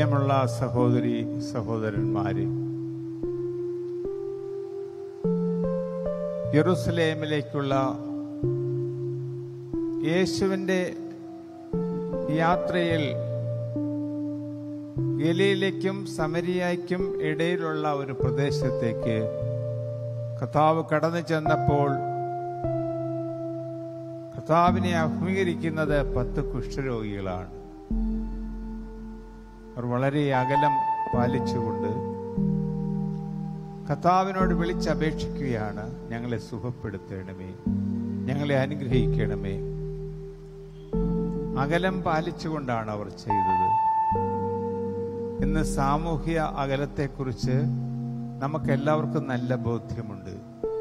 പ്രിയമുള്ള സഹോദരി സഹോദരന്മാരെ യെറുസലേമിലേക്കുള്ള യേശുവിൻ്റെ യാത്രയിൽ ഗലീലയ്ക്കും സമരിയായ്ക്കും ഇടയിലുള്ള ഒരു പ്രദേശത്തേക്ക് കർത്താവ് കടന്നു ചെന്നപ്പോൾ കർത്താവിനെ അഭിമുഖീകരിക്കുന്നത് പത്ത് കുഷ്ഠരോഗികളാണ് അവർ വളരെ അകലം പാലിച്ചുകൊണ്ട് കർത്താവിനോട് വിളിച്ചപേക്ഷിക്കുകയാണ് ഞങ്ങളെ സുഖപ്പെടുത്തണമേ ഞങ്ങളെ അനുഗ്രഹിക്കണമേ അകലം പാലിച്ചുകൊണ്ടാണ് അവർ ചെയ്തത് ഇന്ന് സാമൂഹ്യ അകലത്തെക്കുറിച്ച് നമുക്കെല്ലാവർക്കും നല്ല ബോധ്യമുണ്ട്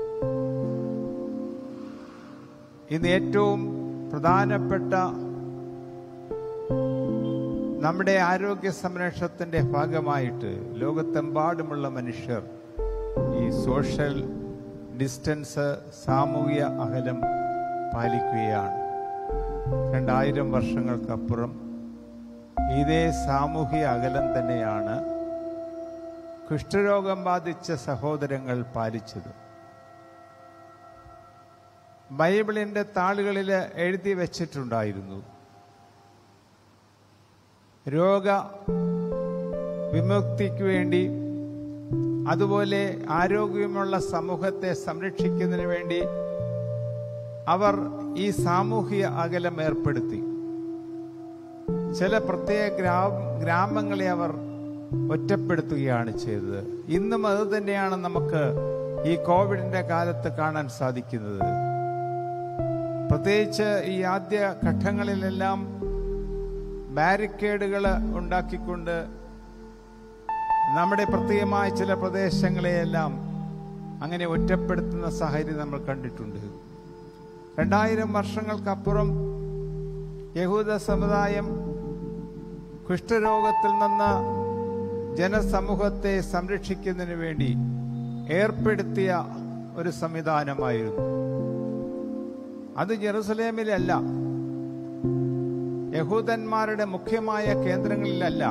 ഇന്ന് ഏറ്റവും പ്രധാനപ്പെട്ട നമ്മുടെ ആരോഗ്യ സംരക്ഷണത്തിന്റെ ഭാഗമായിട്ട് ലോകത്തെമ്പാടുമുള്ള മനുഷ്യർ ഈ സോഷ്യൽ ഡിസ്റ്റൻസ് സാമൂഹ്യ അകലം പാലിക്കുകയാണ് രണ്ടായിരം വർഷങ്ങൾക്കപ്പുറം ഇതേ സാമൂഹ്യ അകലം തന്നെയാണ് കുഷ്ഠരോഗം ബാധിച്ച സഹോദരങ്ങൾ പാലിച്ചത് ബൈബിളിന്റെ താളുകളിൽ എഴുതി വച്ചിട്ടുണ്ടായിരുന്നു രോഗ വിമുക്തിക്ക് വേണ്ടി അതുപോലെ ആരോഗ്യമുള്ള സമൂഹത്തെ സംരക്ഷിക്കുന്നതിന് വേണ്ടി അവർ ഈ സാമൂഹിക അകലം ഏർപ്പെടുത്തി ചില പ്രത്യേക ഗ്രാമ ഗ്രാമങ്ങളെ അവർ ഒറ്റപ്പെടുത്തുകയാണ് ചെയ്തത് ഇന്നും അത് തന്നെയാണ് നമുക്ക് ഈ കോവിഡിന്റെ കാലത്ത് കാണാൻ സാധിക്കുന്നത് പ്രത്യേകിച്ച് ഈ ആദ്യ ഘട്ടങ്ങളിലെല്ലാം ബാരിക്കേഡുകൾ ഉണ്ടാക്കിക്കൊണ്ട് നമ്മുടെ പ്രത്യേകമായ ചില പ്രദേശങ്ങളെയെല്ലാം അങ്ങനെ ഒറ്റപ്പെടുത്തുന്ന സാഹചര്യം നമ്മൾ കണ്ടിട്ടുണ്ട് രണ്ടായിരം വർഷങ്ങൾക്കപ്പുറം യഹൂദ സമുദായം കുഷ്ഠരോഗത്തിൽ നിന്ന് ജനസമൂഹത്തെ സംരക്ഷിക്കുന്നതിന് വേണ്ടി ഏർപ്പെടുത്തിയ ഒരു സംവിധാനമായിരുന്നു അത് ജെറുസലേമിലല്ല യഹൂദന്മാരുടെ മുഖ്യമായ കേന്ദ്രങ്ങളിലല്ല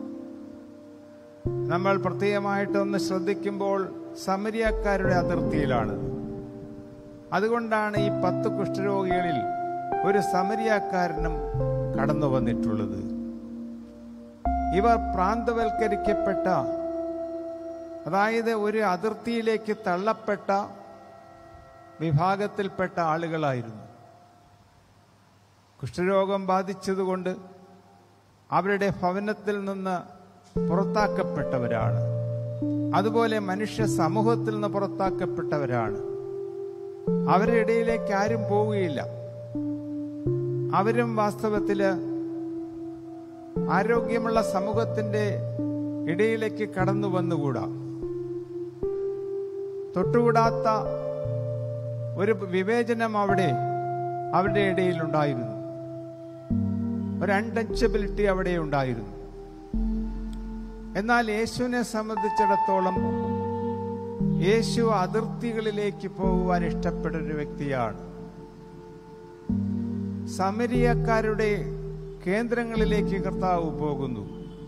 നമ്മൾ പ്രത്യേകമായിട്ട് ഒന്ന് ശ്രദ്ധിക്കുമ്പോൾ സമരിയക്കാരുടെ അതിർത്തിയിലാണ് അതുകൊണ്ടാണ് ഈ പത്ത് കുഷ്ഠരോഗികളിൽ ഒരു സമരിയാക്കാരനും കടന്നു വന്നിട്ടുള്ളത് ഇവർ പ്രാന്തവൽക്കരിക്കപ്പെട്ട അതായത് ഒരു അതിർത്തിയിലേക്ക് തള്ളപ്പെട്ട വിഭാഗത്തിൽപ്പെട്ട ആളുകളായിരുന്നു കുഷ്ഠരോഗം ബാധിച്ചതുകൊണ്ട് അവരുടെ ഭവനത്തിൽ നിന്ന് പുറത്താക്കപ്പെട്ടവരാണ് അതുപോലെ മനുഷ്യ സമൂഹത്തിൽ നിന്ന് പുറത്താക്കപ്പെട്ടവരാണ് അവരുടെ ഇടയിലേക്ക് ആരും പോവുകയില്ല അവരും വാസ്തവത്തില് ആരോഗ്യമുള്ള സമൂഹത്തിന്റെ ഇടയിലേക്ക് കടന്നു വന്നുകൂടാ തൊട്ടുകൂടാത്ത ഒരു വിവേചനം അവിടെ അവരുടെ ഇടയിൽ ഉണ്ടായിരുന്നു ഒരു അൺടച്ചബിലിറ്റി അവിടെ ഉണ്ടായിരുന്നു എന്നാൽ യേശുവിനെ സംബന്ധിച്ചിടത്തോളം യേശു അതിർത്തികളിലേക്ക് പോകുവാൻ ഇഷ്ടപ്പെട്ട ഒരു വ്യക്തിയാണ് സമരിയക്കാരുടെ കേന്ദ്രങ്ങളിലേക്ക് കർത്താവ് പോകുന്നു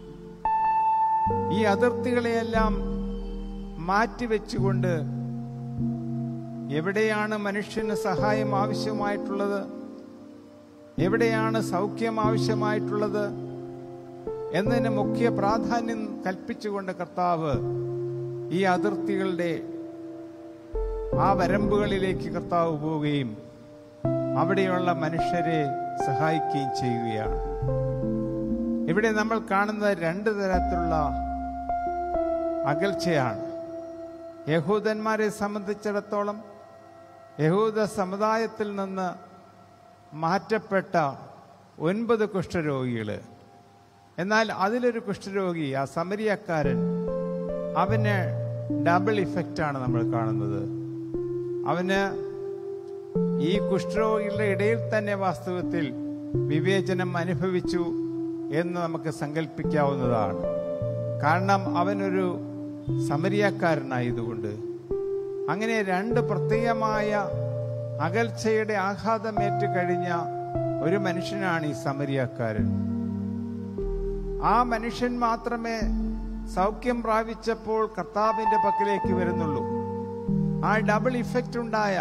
ഈ അതിർത്തികളെയെല്ലാം മാറ്റിവെച്ചുകൊണ്ട് എവിടെയാണ് മനുഷ്യന് സഹായം ആവശ്യമായിട്ടുള്ളത് എവിടെയാണ് സൗഖ്യം ആവശ്യമായിട്ടുള്ളത് എന്നതിന് മുഖ്യ പ്രാധാന്യം കൽപ്പിച്ചുകൊണ്ട് കർത്താവ് ഈ അതിർത്തികളുടെ ആ വരമ്പുകളിലേക്ക് കർത്താവ് പോവുകയും അവിടെയുള്ള മനുഷ്യരെ സഹായിക്കുകയും ചെയ്യുകയാണ് ഇവിടെ നമ്മൾ കാണുന്നത് രണ്ട് തരത്തിലുള്ള അകൽച്ചയാണ് യഹൂദന്മാരെ സംബന്ധിച്ചിടത്തോളം യഹൂദ സമുദായത്തിൽ നിന്ന് മാറ്റപ്പെട്ട ഒൻപത് കുഷ്ഠരോഗികൾ എന്നാൽ അതിലൊരു കുഷ്ഠരോഗി ആ സമരിയക്കാരൻ അവന് ഡബിൾ ഇഫക്റ്റാണ് നമ്മൾ കാണുന്നത് അവന് ഈ കുഷ്ഠരോഗികളുടെ ഇടയിൽ തന്നെ വാസ്തവത്തിൽ വിവേചനം അനുഭവിച്ചു എന്ന് നമുക്ക് സങ്കല്പിക്കാവുന്നതാണ് കാരണം അവനൊരു സമരിയക്കാരനായതുകൊണ്ട് അങ്ങനെ രണ്ട് പ്രത്യേകമായ അകൽച്ചയുടെ ആഘാതമേറ്റ് കഴിഞ്ഞ ഒരു മനുഷ്യനാണ് ഈ സമരിയക്കാരൻ ആ മനുഷ്യൻ മാത്രമേ സൗഖ്യം പ്രാപിച്ചപ്പോൾ കർത്താവിന്റെ പക്കലേക്ക് വരുന്നുള്ളൂ ആ ഡബിൾ ഇഫക്റ്റ് ഉണ്ടായ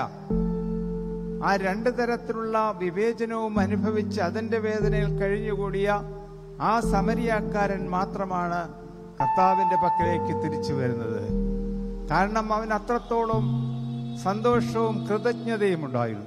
ആ രണ്ട് തരത്തിലുള്ള വിവേചനവും അനുഭവിച്ച് അതിന്റെ വേദനയിൽ കഴിഞ്ഞുകൂടിയ ആ സമരിയാക്കാരൻ മാത്രമാണ് കർത്താവിന്റെ പക്കലേക്ക് തിരിച്ചു വരുന്നത് കാരണം അവൻ അത്രത്തോളം സന്തോഷവും കൃതജ്ഞതയും ഉണ്ടായിരുന്നു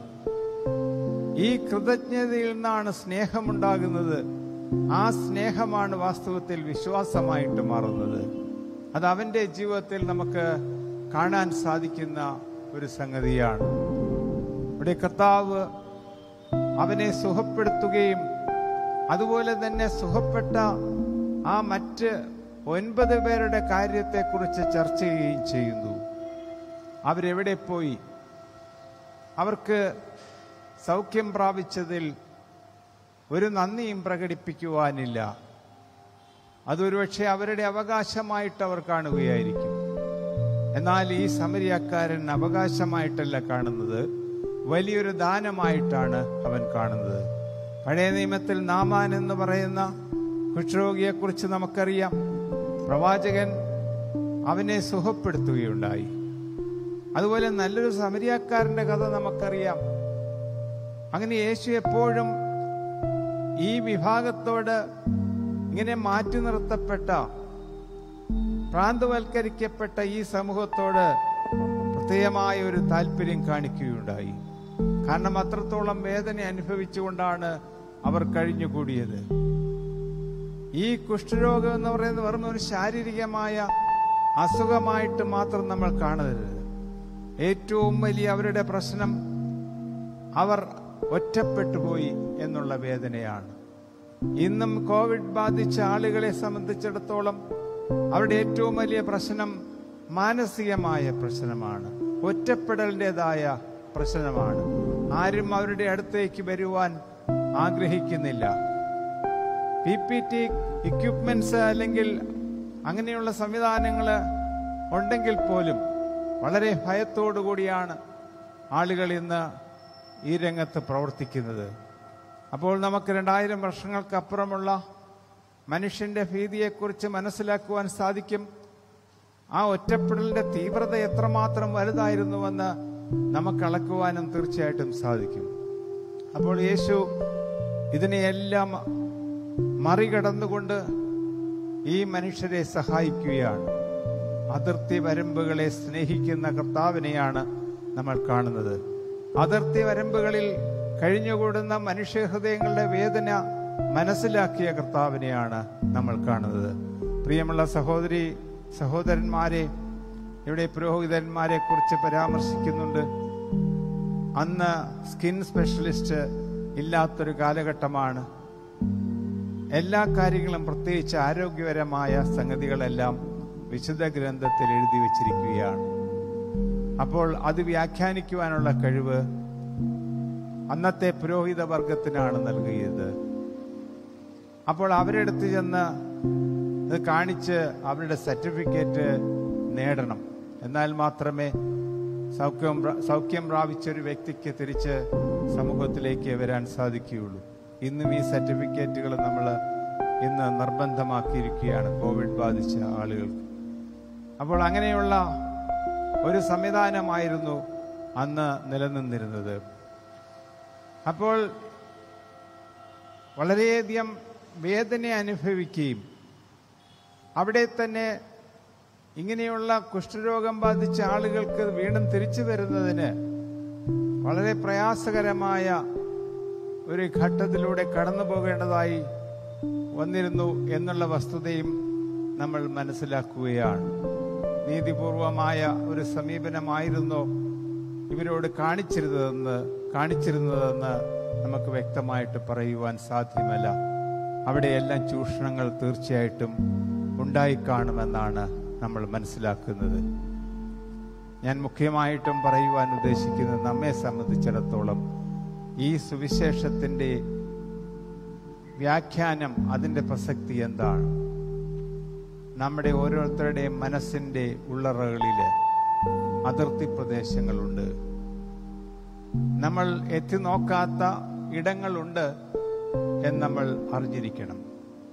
ഈ കൃതജ്ഞതയിൽ നിന്നാണ് സ്നേഹമുണ്ടാകുന്നത് ആ സ്നേഹമാണ് വാസ്തവത്തിൽ വിശ്വാസമായിട്ട് മാറുന്നത് അത് അവന്റെ ജീവിതത്തിൽ നമുക്ക് കാണാൻ സാധിക്കുന്ന ഒരു സംഗതിയാണ് ഇവിടെ കർത്താവ് അവനെ സുഖപ്പെടുത്തുകയും അതുപോലെ തന്നെ സുഖപ്പെട്ട ആ മറ്റ് ഒൻപത് പേരുടെ കാര്യത്തെക്കുറിച്ച് ചർച്ച ചെയ്യുകയും ചെയ്യുന്നു അവരെവിടെ പോയി അവർക്ക് സൗഖ്യം പ്രാപിച്ചതിൽ ഒരു നന്ദിയും പ്രകടിപ്പിക്കുവാനില്ല അതൊരുപക്ഷെ അവരുടെ അവകാശമായിട്ട് അവർ കാണുകയായിരിക്കും എന്നാൽ ഈ സമരിയാക്കാരൻ അവകാശമായിട്ടല്ല കാണുന്നത് വലിയൊരു ദാനമായിട്ടാണ് അവൻ കാണുന്നത് പഴയ നിയമത്തിൽ നാമാൻ എന്ന് പറയുന്ന കുഷ്ഠരോഗിയെക്കുറിച്ച് നമുക്കറിയാം പ്രവാചകൻ അവനെ സുഖപ്പെടുത്തുകയുണ്ടായി അതുപോലെ നല്ലൊരു സമരിയാക്കാരന്റെ കഥ നമുക്കറിയാം അങ്ങനെ യേശു എപ്പോഴും ഈ വിഭാഗത്തോട് ഇങ്ങനെ മാറ്റി നിർത്തപ്പെട്ട പ്രാന്തവൽക്കരിക്കപ്പെട്ട ഈ സമൂഹത്തോട് പ്രത്യേകമായ ഒരു താല്പര്യം കാണിക്കുകയുണ്ടായി കാരണം അത്രത്തോളം വേദന അനുഭവിച്ചുകൊണ്ടാണ് അവർ കഴിഞ്ഞുകൂടിയത് ഈ കുഷ്ഠരോഗം എന്ന് പറയുന്നത് വെറും ഒരു ശാരീരികമായ അസുഖമായിട്ട് മാത്രം നമ്മൾ കാണരുത് ഏറ്റവും വലിയ അവരുടെ പ്രശ്നം അവർ ഒറ്റപ്പെട്ടു പോയി എന്നുള്ള വേദനയാണ് ഇന്നും കോവിഡ് ബാധിച്ച ആളുകളെ സംബന്ധിച്ചിടത്തോളം അവരുടെ ഏറ്റവും വലിയ പ്രശ്നം മാനസികമായ പ്രശ്നമാണ് ഒറ്റപ്പെടലിൻ്റെതായ പ്രശ്നമാണ് ആരും അവരുടെ അടുത്തേക്ക് വരുവാൻ ആഗ്രഹിക്കുന്നില്ല പി പി ടി ഇക്വിപ്മെന്റ്സ് അല്ലെങ്കിൽ അങ്ങനെയുള്ള സംവിധാനങ്ങൾ ഉണ്ടെങ്കിൽ പോലും വളരെ ഭയത്തോടു കൂടിയാണ് ആളുകൾ ഇന്ന് ഈ രംഗത്ത് പ്രവർത്തിക്കുന്നത് അപ്പോൾ നമുക്ക് രണ്ടായിരം വർഷങ്ങൾക്കപ്പുറമുള്ള മനുഷ്യന്റെ ഭീതിയെക്കുറിച്ച് മനസ്സിലാക്കുവാൻ സാധിക്കും ആ ഒറ്റപ്പെടലിന്റെ തീവ്രത എത്രമാത്രം വലുതായിരുന്നുവെന്ന് നമുക്ക് അളക്കുവാനും തീർച്ചയായിട്ടും സാധിക്കും അപ്പോൾ യേശു ഇതിനെയെല്ലാം മറികടന്നുകൊണ്ട് ഈ മനുഷ്യരെ സഹായിക്കുകയാണ് അതിർത്തി വരമ്പുകളെ സ്നേഹിക്കുന്ന കർത്താവിനെയാണ് നമ്മൾ കാണുന്നത് അതിർത്തി വരമ്പുകളിൽ കഴിഞ്ഞുകൂടുന്ന മനുഷ്യഹൃദയങ്ങളുടെ വേദന മനസ്സിലാക്കിയ കർത്താവിനെയാണ് നമ്മൾ കാണുന്നത് പ്രിയമുള്ള സഹോദരി സഹോദരന്മാരെ ഇവിടെ പുരോഹിതന്മാരെ കുറിച്ച് പരാമർശിക്കുന്നുണ്ട് അന്ന് സ്കിൻ സ്പെഷ്യലിസ്റ്റ് ഇല്ലാത്തൊരു കാലഘട്ടമാണ് എല്ലാ കാര്യങ്ങളും പ്രത്യേകിച്ച് ആരോഗ്യപരമായ സംഗതികളെല്ലാം വിശുദ്ധ ഗ്രന്ഥത്തിൽ എഴുതി വച്ചിരിക്കുകയാണ് അപ്പോൾ അത് വ്യാഖ്യാനിക്കുവാനുള്ള കഴിവ് അന്നത്തെ പുരോഹിത വർഗത്തിനാണ് നൽകിയത് അപ്പോൾ അവരെടുത്ത് ചെന്ന് ഇത് കാണിച്ച് അവരുടെ സർട്ടിഫിക്കറ്റ് നേടണം എന്നാൽ മാത്രമേ സൗഖ്യം പ്ര- സൗഖ്യം പ്രാപിച്ച ഒരു വ്യക്തിക്ക് തിരിച്ച് സമൂഹത്തിലേക്ക് വരാൻ സാധിക്കുകയുള്ളൂ ഇന്നും ഈ സർട്ടിഫിക്കറ്റുകൾ നമ്മൾ ഇന്ന് നിർബന്ധമാക്കിയിരിക്കുകയാണ് കോവിഡ് ബാധിച്ച ആളുകൾക്ക് അപ്പോൾ അങ്ങനെയുള്ള ഒരു സംവിധാനമായിരുന്നു അന്ന് നിലനിന്നിരുന്നത് അപ്പോൾ വളരെയധികം വേദന അനുഭവിക്കുകയും അവിടെ തന്നെ ഇങ്ങനെയുള്ള കുഷ്ഠരോഗം ബാധിച്ച ആളുകൾക്ക് വീണ്ടും തിരിച്ചു വരുന്നതിന് വളരെ പ്രയാസകരമായ ഒരു ഘട്ടത്തിലൂടെ കടന്നു പോകേണ്ടതായി വന്നിരുന്നു എന്നുള്ള വസ്തുതയും നമ്മൾ മനസ്സിലാക്കുകയാണ് നീതിപൂർവമായ ഒരു സമീപനമായിരുന്നോ ഇവരോട് കാണിച്ചിരുന്നതെന്ന് കാണിച്ചിരുന്നതെന്ന് നമുക്ക് വ്യക്തമായിട്ട് പറയുവാൻ സാധ്യമല്ല അവിടെയെല്ലാം ചൂഷണങ്ങൾ തീർച്ചയായിട്ടും ഉണ്ടായിക്കാണുമെന്നാണ് നമ്മൾ മനസ്സിലാക്കുന്നത് ഞാൻ മുഖ്യമായിട്ടും പറയുവാൻ ഉദ്ദേശിക്കുന്നത് നമ്മെ സംബന്ധിച്ചിടത്തോളം ഈ സുവിശേഷത്തിന്റെ വ്യാഖ്യാനം അതിന്റെ പ്രസക്തി എന്താണ് നമ്മുടെ ഓരോരുത്തരുടെയും മനസ്സിന്റെ ഉള്ളറകളില് അതിർത്തി പ്രദേശങ്ങളുണ്ട് നമ്മൾ എത്തി നോക്കാത്ത ഇടങ്ങളുണ്ട് എന്ന് നമ്മൾ അറിഞ്ഞിരിക്കണം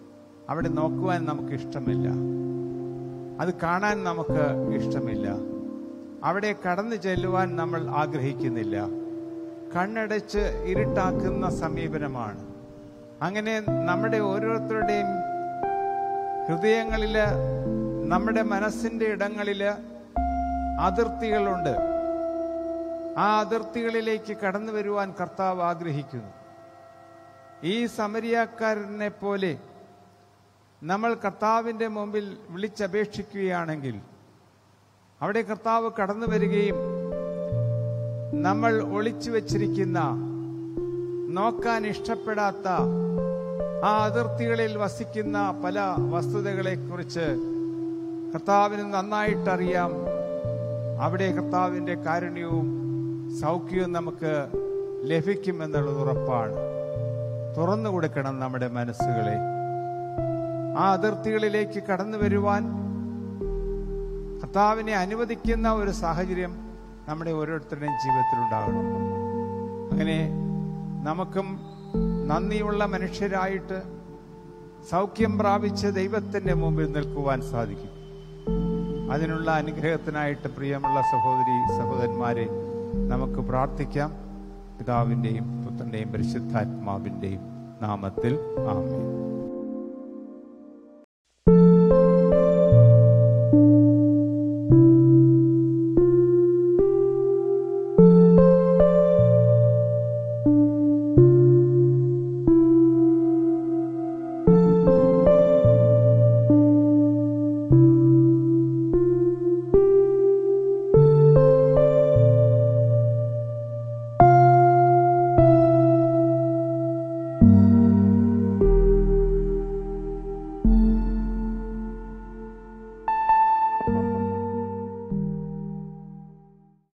അവിടെ നോക്കുവാൻ നമുക്ക് ഇഷ്ടമില്ല അത് കാണാൻ നമുക്ക് ഇഷ്ടമില്ല അവിടെ കടന്നു ചെല്ലുവാൻ നമ്മൾ ആഗ്രഹിക്കുന്നില്ല കണ്ണടച്ച് ഇരുട്ടാക്കുന്ന സമീപനമാണ് അങ്ങനെ നമ്മുടെ ഓരോരുത്തരുടെയും ഹൃദയങ്ങളില് നമ്മുടെ മനസ്സിന്റെ ഇടങ്ങളില് അതിർത്തികളുണ്ട് ആ അതിർത്തികളിലേക്ക് കടന്നു വരുവാൻ കർത്താവ് ആഗ്രഹിക്കുന്നു ഈ സമരിയാക്കാരനെ പോലെ നമ്മൾ കർത്താവിന്റെ മുമ്പിൽ വിളിച്ചപേക്ഷിക്കുകയാണെങ്കിൽ അവിടെ കർത്താവ് കടന്നു വരികയും നമ്മൾ ഒളിച്ചു വച്ചിരിക്കുന്ന നോക്കാൻ ഇഷ്ടപ്പെടാത്ത ആ അതിർത്തികളിൽ വസിക്കുന്ന പല വസ്തുതകളെ കുറിച്ച് കർത്താവിന് നന്നായിട്ടറിയാം അവിടെ കർത്താവിന്റെ കാരുണ്യവും സൗഖ്യവും നമുക്ക് ലഭിക്കുമെന്നുള്ളത് ഉറപ്പാണ് തുറന്നു കൊടുക്കണം നമ്മുടെ മനസ്സുകളെ ആ അതിർത്തികളിലേക്ക് കടന്നു വരുവാൻ കർത്താവിനെ അനുവദിക്കുന്ന ഒരു സാഹചര്യം നമ്മുടെ ഓരോരുത്തരുടെയും ജീവിതത്തിൽ ഉണ്ടാകണം അങ്ങനെ നമുക്കും നന്ദിയുള്ള മനുഷ്യരായിട്ട് സൗഖ്യം പ്രാപിച്ച് ദൈവത്തിന്റെ മുമ്പിൽ നിൽക്കുവാൻ സാധിക്കും അതിനുള്ള അനുഗ്രഹത്തിനായിട്ട് പ്രിയമുള്ള സഹോദരി സഹോദരന്മാരെ നമുക്ക് പ്രാർത്ഥിക്കാം പിതാവിന്റെയും പുത്രന്റെയും പരിശുദ്ധാത്മാവിന്റെയും നാമത്തിൽ ആമേൻ